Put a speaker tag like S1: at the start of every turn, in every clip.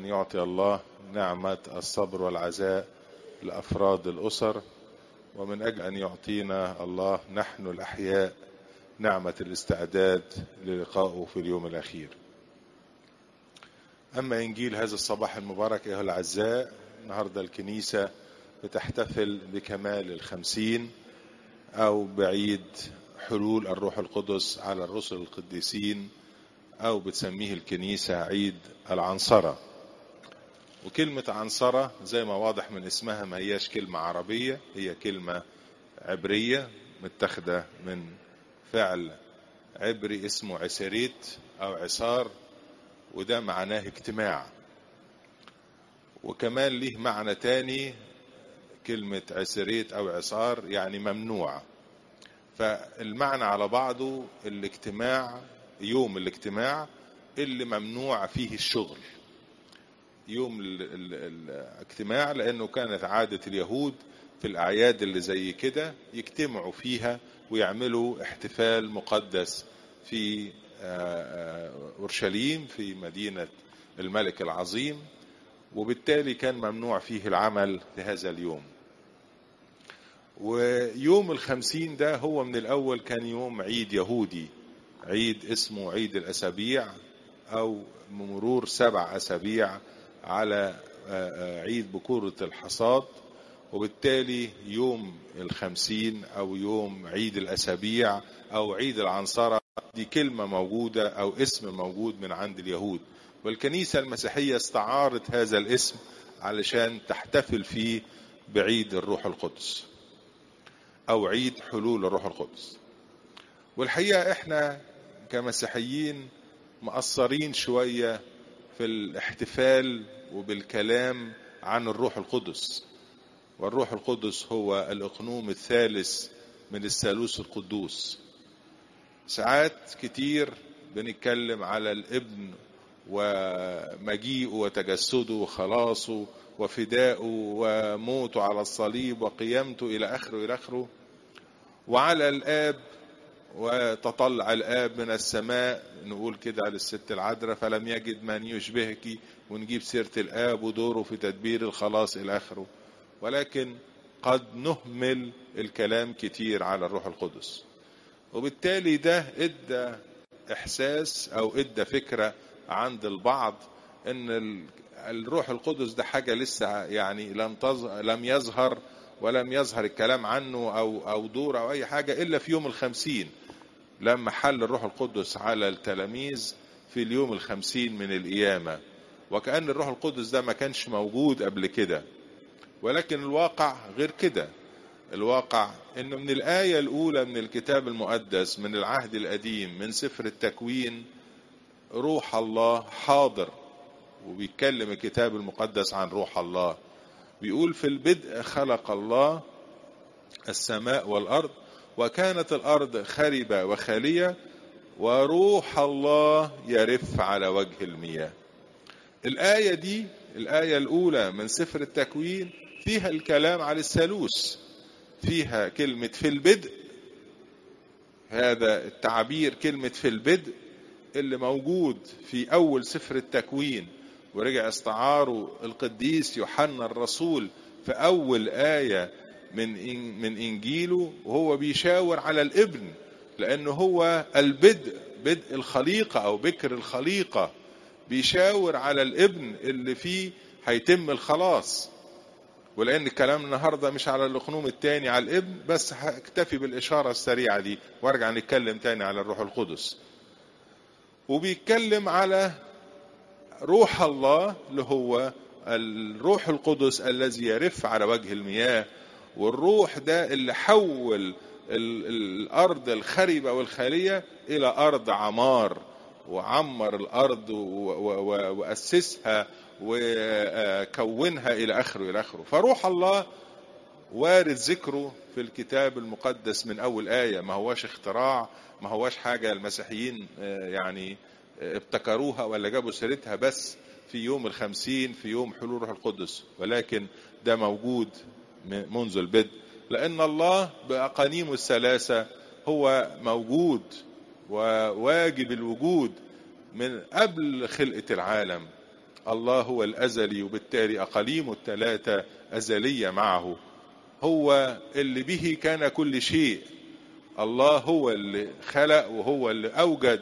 S1: يعطي الله نعمة الصبر والعزاء لأفراد الأسر ومن أجل أن يعطينا الله نحن الأحياء نعمة الاستعداد للقائه في اليوم الأخير أما إنجيل هذا الصباح المبارك أيها الأعزاء النهاردة الكنيسة بتحتفل بكمال الخمسين أو بعيد حلول الروح القدس على الرسل القديسين أو بتسميه الكنيسة عيد العنصرة وكلمة عنصرة زي ما واضح من اسمها ما هياش كلمة عربية هي كلمة عبرية متاخدة من فعل عبري اسمه عسريت أو عصار وده معناه اجتماع وكمان ليه معنى تاني كلمة عسريت أو عصار يعني ممنوع فالمعنى على بعضه الاجتماع يوم الاجتماع اللي ممنوع فيه الشغل يوم الاجتماع لأنه كانت عادة اليهود في الأعياد اللي زي كده يجتمعوا فيها ويعملوا احتفال مقدس في أورشليم في مدينة الملك العظيم وبالتالي كان ممنوع فيه العمل في هذا اليوم ويوم الخمسين ده هو من الأول كان يوم عيد يهودي عيد اسمه عيد الأسابيع أو مرور سبع أسابيع على عيد بكورة الحصاد وبالتالي يوم الخمسين أو يوم عيد الأسابيع أو عيد العنصرة دي كلمة موجودة أو اسم موجود من عند اليهود والكنيسة المسيحية استعارت هذا الاسم علشان تحتفل فيه بعيد الروح القدس أو عيد حلول الروح القدس والحقيقة احنا كمسيحيين مقصرين شوية في الاحتفال وبالكلام عن الروح القدس والروح القدس هو الإقنوم الثالث من الثالوث القدوس ساعات كتير بنتكلم على الابن ومجيئه وتجسده وخلاصه وفدائه وموته على الصليب وقيامته إلى آخره إلى آخره وعلى الآب وتطلع الآب من السماء نقول كده على الست العذراء فلم يجد من يشبهك ونجيب سيرة الآب ودوره في تدبير الخلاص إلى آخره ولكن قد نهمل الكلام كتير على الروح القدس وبالتالي ده ادى احساس او ادى فكره عند البعض ان الروح القدس ده حاجه لسه يعني لم لم يظهر ولم يظهر الكلام عنه او او دور او اي حاجه الا في يوم الخمسين لما حل الروح القدس على التلاميذ في اليوم الخمسين من القيامه وكأن الروح القدس ده ما كانش موجود قبل كده ولكن الواقع غير كده الواقع انه من الآية الأولى من الكتاب المقدس من العهد القديم من سفر التكوين روح الله حاضر وبيتكلم الكتاب المقدس عن روح الله بيقول في البدء خلق الله السماء والأرض وكانت الأرض خربة وخالية وروح الله يرف على وجه المياه الآية دي الآية الأولى من سفر التكوين فيها الكلام عن الثالوث فيها كلمة في البدء هذا التعبير كلمة في البدء اللي موجود في أول سفر التكوين ورجع استعاره القديس يوحنا الرسول في أول آية من من إنجيله وهو بيشاور على الابن لأنه هو البدء بدء الخليقة أو بكر الخليقة بيشاور على الابن اللي فيه هيتم الخلاص ولان الكلام النهارده مش على الاقنوم الثاني على الابن بس هكتفي بالاشاره السريعه دي وارجع نتكلم تاني على الروح القدس وبيتكلم على روح الله اللي هو الروح القدس الذي يرف على وجه المياه والروح ده اللي حول الارض الخربه والخاليه الى ارض عمار وعمر الارض واسسها وكونها الى اخره الى اخره فروح الله وارد ذكره في الكتاب المقدس من اول ايه ما هواش اختراع ما هواش حاجه المسيحيين يعني ابتكروها ولا جابوا سيرتها بس في يوم الخمسين في يوم حلول روح القدس ولكن ده موجود منذ البدء لان الله باقانيمه الثلاثه هو موجود وواجب الوجود من قبل خلقه العالم الله هو الأزلي وبالتالي أقاليمه الثلاثة أزلية معه هو اللي به كان كل شيء الله هو اللي خلق وهو اللي أوجد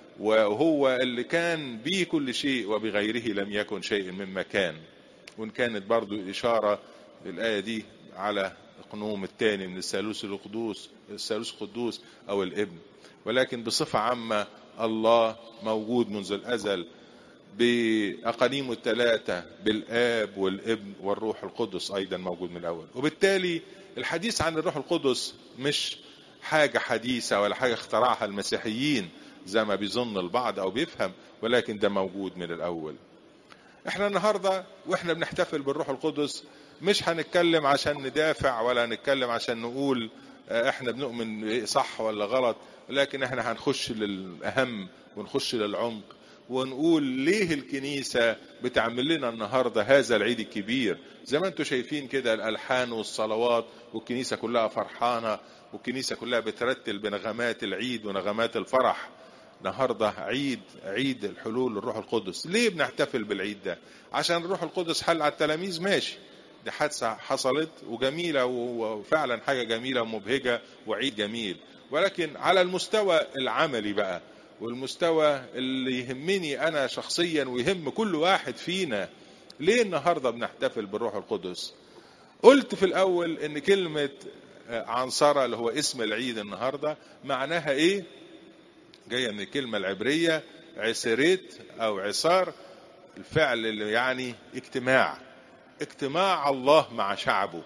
S1: وهو اللي كان به كل شيء وبغيره لم يكن شيء مما كان وإن كانت برضو إشارة للآية دي على القنوم الثاني من الثالوث القدوس الثالوث القدوس أو الابن ولكن بصفة عامة الله موجود منذ الأزل بأقانيمه الثلاثة بالآب والابن والروح القدس أيضا موجود من الأول وبالتالي الحديث عن الروح القدس مش حاجة حديثة ولا حاجة اخترعها المسيحيين زي ما بيظن البعض أو بيفهم ولكن ده موجود من الأول احنا النهاردة واحنا بنحتفل بالروح القدس مش هنتكلم عشان ندافع ولا هنتكلم عشان نقول احنا بنؤمن صح ولا غلط لكن احنا هنخش للأهم ونخش للعمق ونقول ليه الكنيسة بتعمل لنا النهاردة هذا العيد الكبير زي ما انتم شايفين كده الألحان والصلوات والكنيسة كلها فرحانة والكنيسة كلها بترتل بنغمات العيد ونغمات الفرح النهارده عيد عيد الحلول للروح القدس ليه بنحتفل بالعيد ده عشان الروح القدس حل على التلاميذ ماشي دي حادثة حصلت وجميلة وفعلا حاجة جميلة ومبهجة وعيد جميل ولكن على المستوى العملي بقى والمستوى اللي يهمني أنا شخصيا ويهم كل واحد فينا ليه النهاردة بنحتفل بالروح القدس قلت في الأول إن كلمة عنصرة اللي هو اسم العيد النهاردة معناها إيه جاية من الكلمة العبرية عسريت أو عصار الفعل اللي يعني اجتماع اجتماع الله مع شعبه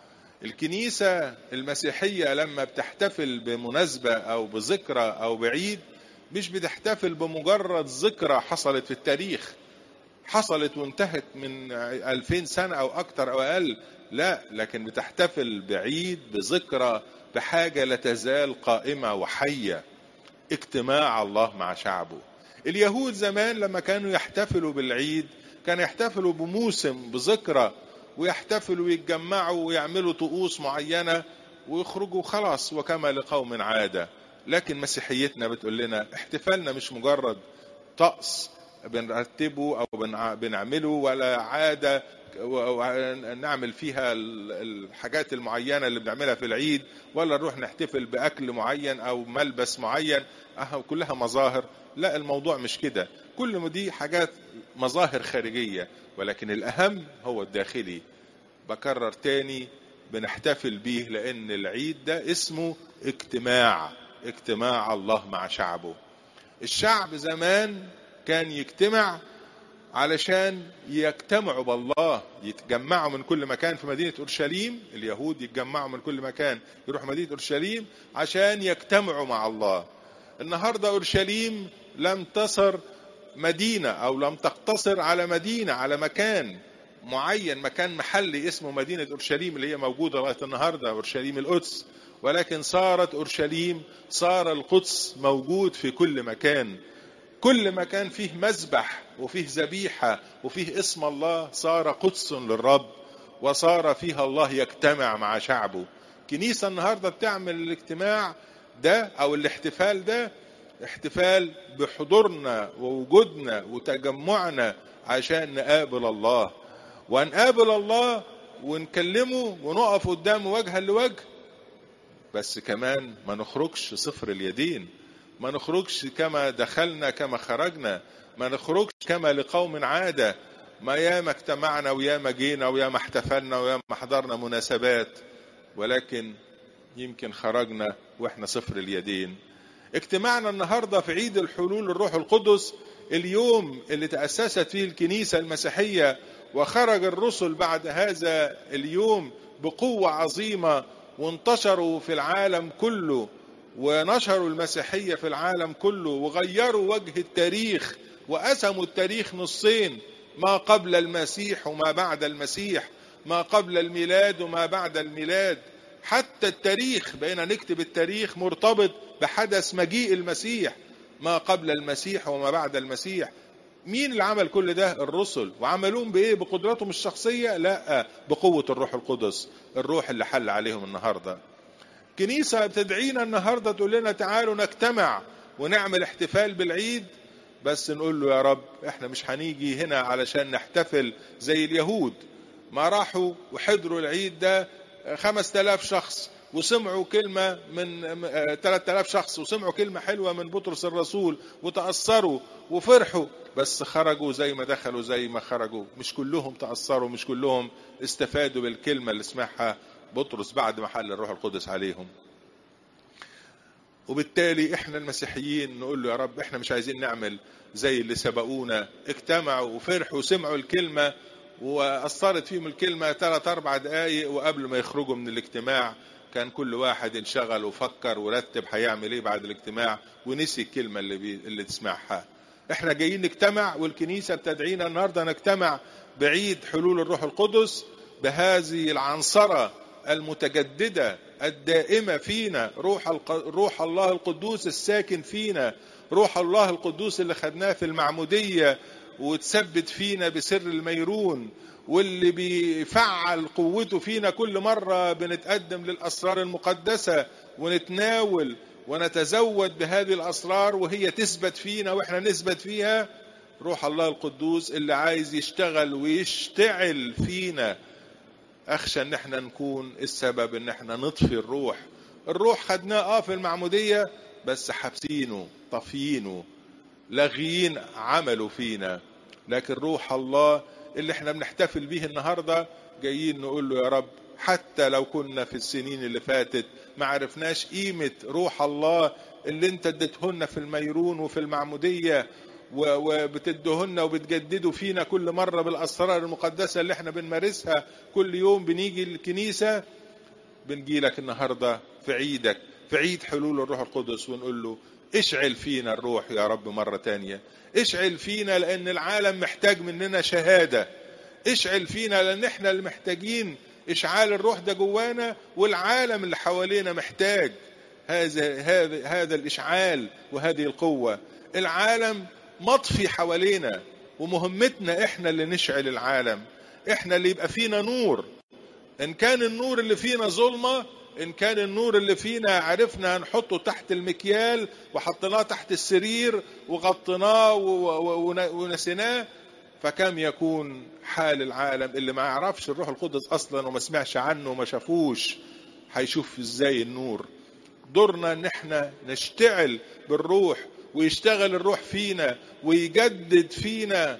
S1: الكنيسة المسيحية لما بتحتفل بمناسبة أو بذكرى أو بعيد مش بتحتفل بمجرد ذكرى حصلت في التاريخ حصلت وانتهت من ألفين سنة أو أكتر أو أقل لا لكن بتحتفل بعيد بذكرى بحاجة لا تزال قائمة وحية اجتماع الله مع شعبه اليهود زمان لما كانوا يحتفلوا بالعيد كانوا يحتفلوا بموسم بذكرى ويحتفلوا ويتجمعوا ويعملوا طقوس معينة ويخرجوا خلاص وكما لقوم عادة لكن مسيحيتنا بتقول لنا احتفالنا مش مجرد طقس بنرتبه او بنعمله ولا عاده نعمل فيها الحاجات المعينه اللي بنعملها في العيد ولا نروح نحتفل باكل معين او ملبس معين كلها مظاهر لا الموضوع مش كده كل ما دي حاجات مظاهر خارجيه ولكن الاهم هو الداخلي بكرر تاني بنحتفل بيه لان العيد ده اسمه اجتماع اجتماع الله مع شعبه الشعب زمان كان يجتمع علشان يجتمعوا بالله يتجمعوا من كل مكان في مدينة أورشليم اليهود يتجمعوا من كل مكان يروحوا مدينة أورشليم عشان يجتمعوا مع الله النهاردة أورشليم لم تصر مدينة أو لم تقتصر على مدينة على مكان معين مكان محلي اسمه مدينة أورشليم اللي هي موجودة لغاية النهاردة أورشليم القدس ولكن صارت أورشليم صار القدس موجود في كل مكان كل مكان فيه مذبح وفيه ذبيحة وفيه اسم الله صار قدس للرب وصار فيها الله يجتمع مع شعبه كنيسة النهاردة بتعمل الاجتماع ده أو الاحتفال ده احتفال بحضورنا ووجودنا وتجمعنا عشان نقابل الله ونقابل الله ونكلمه ونقف قدامه وجها لوجه بس كمان ما نخرجش صفر اليدين ما نخرجش كما دخلنا كما خرجنا ما نخرجش كما لقوم عادة ما ياما اجتمعنا وياما جينا وياما احتفلنا وياما حضرنا مناسبات ولكن يمكن خرجنا واحنا صفر اليدين اجتماعنا النهارده في عيد الحلول الروح القدس اليوم اللي تأسست فيه الكنيسة المسيحية وخرج الرسل بعد هذا اليوم بقوة عظيمة وانتشروا في العالم كله ونشروا المسيحية في العالم كله وغيروا وجه التاريخ وقسموا التاريخ نصين ما قبل المسيح وما بعد المسيح ما قبل الميلاد وما بعد الميلاد حتى التاريخ بقينا نكتب التاريخ مرتبط بحدث مجيء المسيح ما قبل المسيح وما بعد المسيح مين اللي عمل كل ده الرسل وعملوهم بايه بقدراتهم الشخصيه لا بقوه الروح القدس الروح اللي حل عليهم النهارده كنيسه بتدعينا النهارده تقول لنا تعالوا نجتمع ونعمل احتفال بالعيد بس نقول له يا رب احنا مش هنيجي هنا علشان نحتفل زي اليهود ما راحوا وحضروا العيد ده خمس تلاف شخص وسمعوا كلمة من ثلاث تلاف شخص وسمعوا كلمة حلوة من بطرس الرسول وتأثروا وفرحوا بس خرجوا زي ما دخلوا زي ما خرجوا مش كلهم تأثروا مش كلهم استفادوا بالكلمة اللي سمعها بطرس بعد ما حل الروح القدس عليهم وبالتالي احنا المسيحيين نقول له يا رب احنا مش عايزين نعمل زي اللي سبقونا اجتمعوا وفرحوا وسمعوا الكلمة وأثرت فيهم الكلمة ثلاث أربع دقايق وقبل ما يخرجوا من الاجتماع كان كل واحد انشغل وفكر ورتب هيعمل ايه بعد الاجتماع ونسي الكلمة اللي, بي... اللي تسمعها احنا جايين نجتمع والكنيسة بتدعينا النهاردة نجتمع بعيد حلول الروح القدس بهذه العنصرة المتجددة الدائمة فينا روح, الق... روح الله القدوس الساكن فينا روح الله القدوس اللي خدناه في المعمودية وتثبت فينا بسر الميرون واللي بيفعل قوته فينا كل مرة بنتقدم للأسرار المقدسة ونتناول ونتزود بهذه الأسرار وهي تثبت فينا وإحنا نثبت فيها روح الله القدوس اللي عايز يشتغل ويشتعل فينا أخشى إن إحنا نكون السبب إن إحنا نطفي الروح الروح خدناه آه في المعمودية بس حابسينه طافيينه لاغيين عمله فينا لكن روح الله اللي احنا بنحتفل بيه النهاردة جايين نقول له يا رب حتى لو كنا في السنين اللي فاتت ما عرفناش قيمة روح الله اللي انت اديتهن في الميرون وفي المعمودية وبتدهن وبتجددوا فينا كل مرة بالأسرار المقدسة اللي احنا بنمارسها كل يوم بنيجي الكنيسة بنجي لك النهاردة في عيدك في عيد حلول الروح القدس ونقول له اشعل فينا الروح يا رب مرة تانية اشعل فينا لأن العالم محتاج مننا شهادة اشعل فينا لأن احنا اللي محتاجين اشعال الروح ده جوانا والعالم اللي حوالينا محتاج هذا هذا هذا الاشعال وهذه القوة العالم مطفي حوالينا ومهمتنا احنا اللي نشعل العالم احنا اللي يبقى فينا نور ان كان النور اللي فينا ظلمه ان كان النور اللي فينا عرفنا نحطه تحت المكيال وحطيناه تحت السرير وغطيناه ونسيناه فكم يكون حال العالم اللي ما يعرفش الروح القدس اصلا وما سمعش عنه وما شافوش هيشوف ازاي النور دورنا ان احنا نشتعل بالروح ويشتغل الروح فينا ويجدد فينا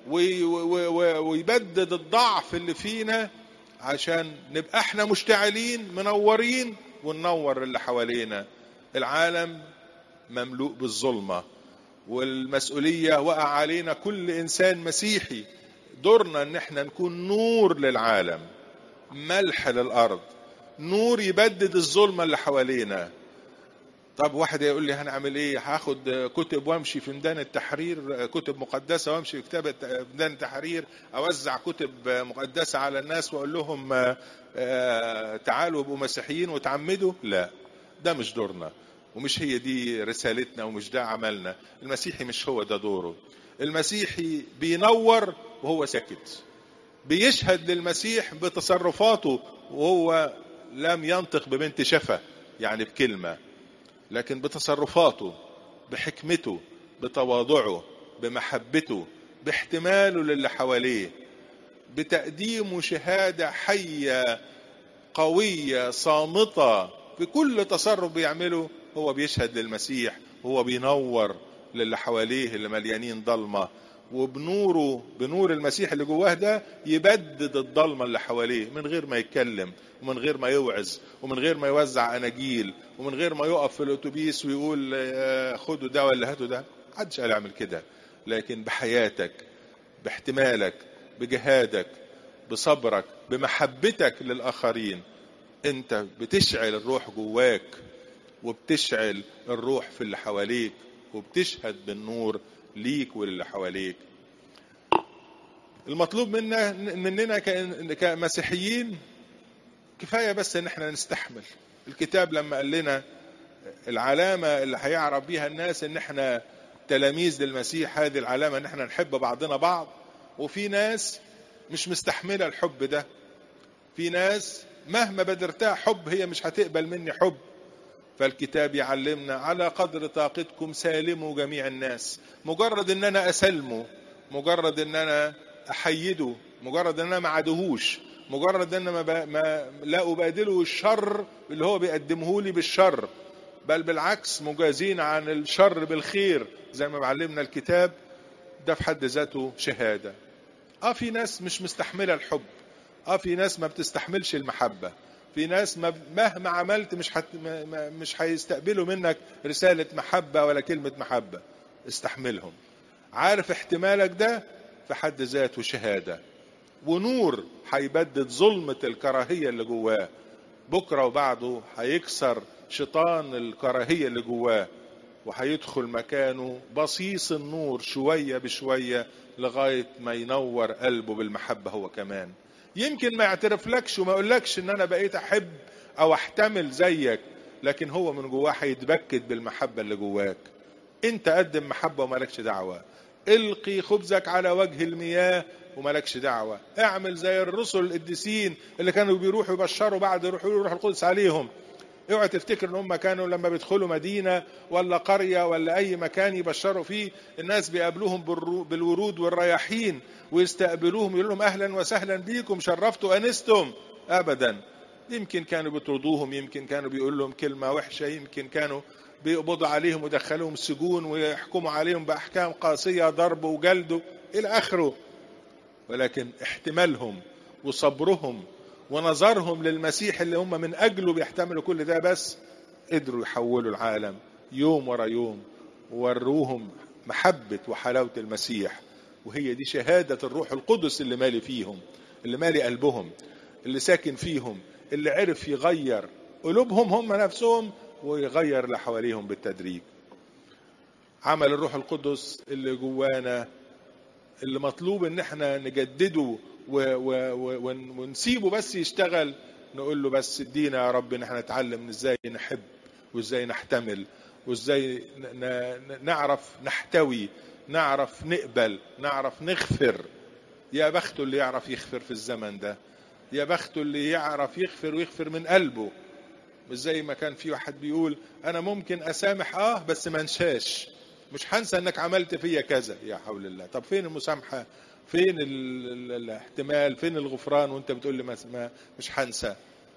S1: ويبدد الضعف اللي فينا عشان نبقى احنا مشتعلين منورين وننور اللي حوالينا العالم مملوء بالظلمة والمسؤولية وقع علينا كل إنسان مسيحي دورنا ان احنا نكون نور للعالم ملح للأرض نور يبدد الظلمة اللي حوالينا طب واحد يقول لي هنعمل ايه هاخد كتب وامشي في ميدان التحرير كتب مقدسه وامشي في كتاب ميدان التحرير اوزع كتب مقدسه على الناس واقول لهم تعالوا ابقوا مسيحيين وتعمدوا لا ده مش دورنا ومش هي دي رسالتنا ومش ده عملنا المسيحي مش هو ده دوره المسيحي بينور وهو ساكت بيشهد للمسيح بتصرفاته وهو لم ينطق ببنت شفة يعني بكلمه لكن بتصرفاته بحكمته بتواضعه بمحبته باحتماله للي حواليه بتقديمه شهادة حية قوية صامتة في كل تصرف بيعمله هو بيشهد للمسيح هو بينور للي حواليه اللي مليانين ضلمة وبنوره بنور المسيح اللي جواه ده يبدد الضلمة اللي حواليه من غير ما يتكلم ومن غير ما يوعظ ومن غير ما يوزع اناجيل ومن غير ما يقف في الاتوبيس ويقول خدوا ده ولا هاتوا ده محدش قال اعمل كده لكن بحياتك باحتمالك بجهادك بصبرك بمحبتك للاخرين انت بتشعل الروح جواك وبتشعل الروح في اللي حواليك وبتشهد بالنور ليك وللي حواليك المطلوب منا مننا كمسيحيين كفايه بس ان احنا نستحمل الكتاب لما قال لنا العلامه اللي هيعرف بيها الناس ان احنا تلاميذ للمسيح هذه العلامه ان احنا نحب بعضنا بعض وفي ناس مش مستحمله الحب ده في ناس مهما بدرتها حب هي مش هتقبل مني حب فالكتاب يعلمنا على قدر طاقتكم سالموا جميع الناس مجرد ان انا اسلمه مجرد ان انا احيده مجرد ان انا ما عدهوش مجرد ان ما, ب... ما لا ابادله الشر اللي هو بيقدمه لي بالشر بل بالعكس مجازين عن الشر بالخير زي ما معلمنا الكتاب ده في حد ذاته شهاده اه في ناس مش مستحمله الحب اه في ناس ما بتستحملش المحبه في ناس ما مهما عملت مش حت مش هيستقبلوا منك رساله محبه ولا كلمه محبه استحملهم عارف احتمالك ده في حد ذاته شهاده ونور هيبدد ظلمه الكراهيه اللي جواه بكره وبعده هيكسر شيطان الكراهيه اللي جواه وهيدخل مكانه بصيص النور شويه بشويه لغايه ما ينور قلبه بالمحبه هو كمان يمكن ما يعترفلكش وما يقولكش ان انا بقيت احب او احتمل زيك لكن هو من جواه هيتبكت بالمحبه اللي جواك انت قدم محبه ومالكش دعوه القي خبزك على وجه المياه ومالكش دعوه اعمل زي الرسل القديسين اللي كانوا بيروحوا يبشروا بعد يروحوا يروح القدس عليهم اوعى تفتكر ان هم كانوا لما بيدخلوا مدينه ولا قريه ولا اي مكان يبشروا فيه الناس بيقابلوهم بالورود والرياحين ويستقبلوهم يقول لهم اهلا وسهلا بيكم شرفتوا انستم ابدا يمكن كانوا بيطردوهم يمكن كانوا بيقول لهم كلمه وحشه يمكن كانوا بيقبضوا عليهم ويدخلوهم السجون ويحكموا عليهم باحكام قاسيه ضرب وجلد الى اخره ولكن احتمالهم وصبرهم ونظرهم للمسيح اللي هم من اجله بيحتملوا كل ده بس قدروا يحولوا العالم يوم ورا يوم ووروهم محبة وحلاوة المسيح وهي دي شهادة الروح القدس اللي مالي فيهم اللي مالي قلبهم اللي ساكن فيهم اللي عرف يغير قلوبهم هم نفسهم ويغير اللي حواليهم بالتدريج عمل الروح القدس اللي جوانا اللي مطلوب ان احنا نجدده ونسيبه بس يشتغل نقول له بس ادينا يا رب ان احنا نتعلم ازاي نحب وازاي نحتمل وازاي نعرف نحتوي نعرف نقبل نعرف نغفر يا بخته اللي يعرف يغفر في الزمن ده يا بخته اللي يعرف يغفر ويغفر من قلبه مش زي ما كان في واحد بيقول انا ممكن اسامح اه بس ما انساش مش هنسى انك عملت فيا كذا يا حول الله طب فين المسامحه فين الاحتمال فين الغفران وانت بتقول لي ما مش هنسى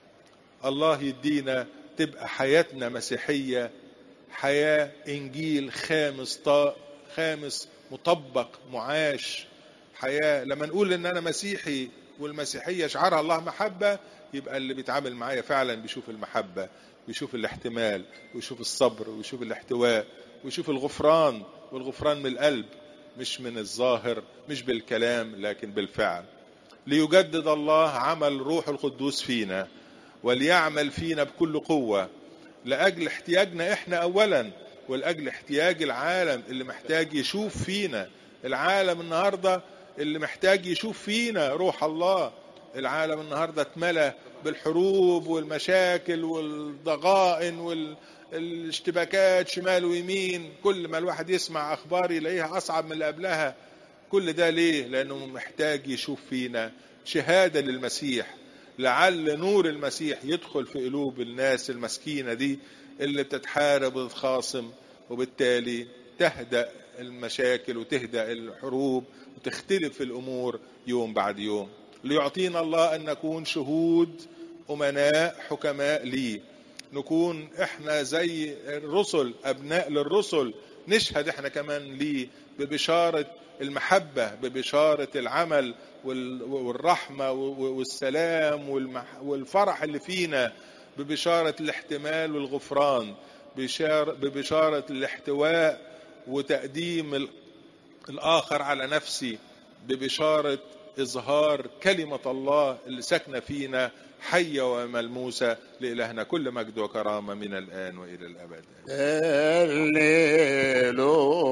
S1: الله يدينا تبقى حياتنا مسيحية حياة إنجيل خامس طاء خامس مطبق معاش حياة لما نقول إن أنا مسيحي والمسيحية شعارها الله محبة يبقى اللي بيتعامل معايا فعلا بيشوف المحبة ويشوف الاحتمال ويشوف الصبر ويشوف الاحتواء ويشوف الغفران والغفران من القلب مش من الظاهر مش بالكلام لكن بالفعل ليجدد الله عمل روح القدوس فينا وليعمل فينا بكل قوة لأجل احتياجنا احنا أولا ولأجل احتياج العالم اللي محتاج يشوف فينا العالم النهاردة اللي محتاج يشوف فينا روح الله العالم النهاردة اتملى بالحروب والمشاكل والضغائن وال... الاشتباكات شمال ويمين كل ما الواحد يسمع اخبار يلاقيها اصعب من اللي قبلها كل ده ليه لانه محتاج يشوف فينا شهاده للمسيح لعل نور المسيح يدخل في قلوب الناس المسكينه دي اللي بتتحارب وتتخاصم وبالتالي تهدأ المشاكل وتهدأ الحروب وتختلف الامور يوم بعد يوم ليعطينا الله ان نكون شهود امناء حكماء ليه نكون احنا زي الرسل ابناء للرسل نشهد احنا كمان ليه ببشارة المحبة ببشارة العمل والرحمة والسلام والفرح اللي فينا ببشارة الاحتمال والغفران ببشارة الاحتواء وتقديم الآخر على نفسي ببشارة إظهار كلمة الله اللي ساكنة فينا حية وملموسة لإلهنا كل مجد وكرامة من الآن وإلى الأبد
S2: هللويا